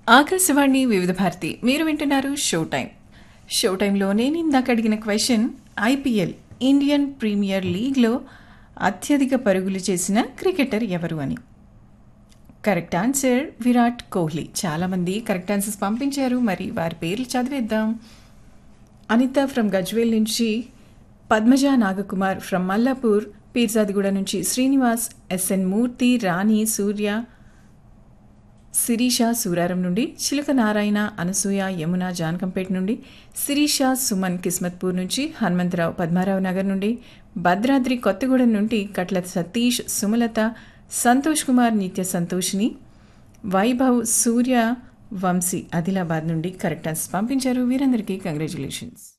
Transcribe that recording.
ఆకాశవాణి వివిధ భారతి మీరు వింటున్నారు షో టైం షో టైంలో నేను ఇందాక అడిగిన క్వశ్చన్ ఐపీఎల్ ఇండియన్ ప్రీమియర్ లీగ్లో అత్యధిక పరుగులు చేసిన క్రికెటర్ ఎవరు అని కరెక్ట్ ఆన్సర్ విరాట్ కోహ్లీ చాలామంది కరెక్ట్ ఆన్సర్స్ పంపించారు మరి వారి పేర్లు చదివేద్దాం అనిత ఫ్రమ్ గజ్వేల్ నుంచి పద్మజ నాగకుమార్ ఫ్రమ్ మల్లాపూర్ పీర్జాదిగూడ నుంచి శ్రీనివాస్ ఎస్ఎన్ మూర్తి రాణి సూర్య శిరీష సూరారం నుండి చిలక నారాయణ అనసూయ యమున జానకంపేట నుండి శిరీష సుమన్ కిస్మత్పూర్ నుంచి హనుమంతరావు పద్మారావు నగర్ నుండి భద్రాద్రి కొత్తగూడెం నుండి కట్ల సతీష్ సుమలత సంతోష్ కుమార్ నిత్య సంతోష్ని వైభవ్ సూర్య వంశీ ఆదిలాబాద్ నుండి కరెక్ట్ ఆన్సర్స్ పంపించారు వీరందరికీ కంగ్రాచులేషన్స్